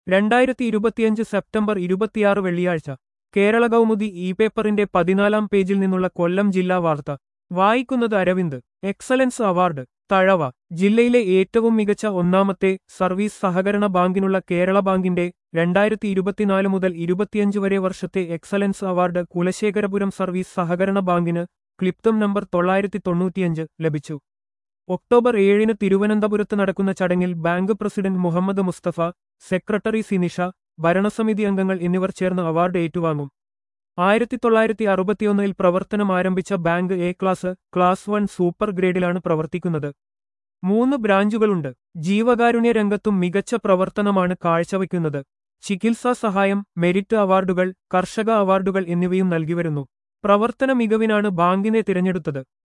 രണ്ടായിരത്തി ഇരുപത്തിയഞ്ച് സെപ്റ്റംബർ ഇരുപത്തിയാറ് വെള്ളിയാഴ്ച കേരള കൗമുദി ഇ പേപ്പറിന്റെ പതിനാലാം പേജിൽ നിന്നുള്ള കൊല്ലം ജില്ലാ വാർത്ത വായിക്കുന്നത് അരവിന്ദ് എക്സലൻസ് അവാർഡ് തഴവ ജില്ലയിലെ ഏറ്റവും മികച്ച ഒന്നാമത്തെ സർവീസ് സഹകരണ ബാങ്കിനുള്ള കേരള ബാങ്കിന്റെ രണ്ടായിരത്തി ഇരുപത്തിനാല് മുതൽ ഇരുപത്തിയഞ്ച് വരെ വർഷത്തെ എക്സലൻസ് അവാർഡ് കുലശേഖരപുരം സർവീസ് സഹകരണ ബാങ്കിന് ക്ലിപ്തം നമ്പർ തൊള്ളായിരത്തി തൊണ്ണൂറ്റിയഞ്ച് ലഭിച്ചു ഒക്ടോബർ ഏഴിന് തിരുവനന്തപുരത്ത് നടക്കുന്ന ചടങ്ങിൽ bank president Muhammad Mustafa secretary Sinisha ഭരണസമിതി അംഗങ്ങൾ എന്നിവർ ചേർന്ന് അവാർഡ് ഏറ്റുവാങ്ങും ആയിരത്തി തൊള്ളായിരത്തി അറുപത്തിയൊന്നിൽ പ്രവർത്തനം ആരംഭിച്ച bank A class class one super ഗ്രേഡിലാണ് പ്രവർത്തിക്കുന്നത് മൂന്ന് ബ്രാഞ്ചുകളുണ്ട് ജീവകാരുണ്യ രംഗത്തും മികച്ച പ്രവർത്തനമാണ് കാഴ്ചവയ്ക്കുന്നത് ചികിത്സാ സഹായം മെരിറ്റ് അവാർഡുകൾ കർഷക അവാർഡുകൾ എന്നിവയും നൽകിവരുന്നു പ്രവർത്തന മികവിനാണ് ബാങ്കിനെ തിരഞ്ഞെടുത്തത്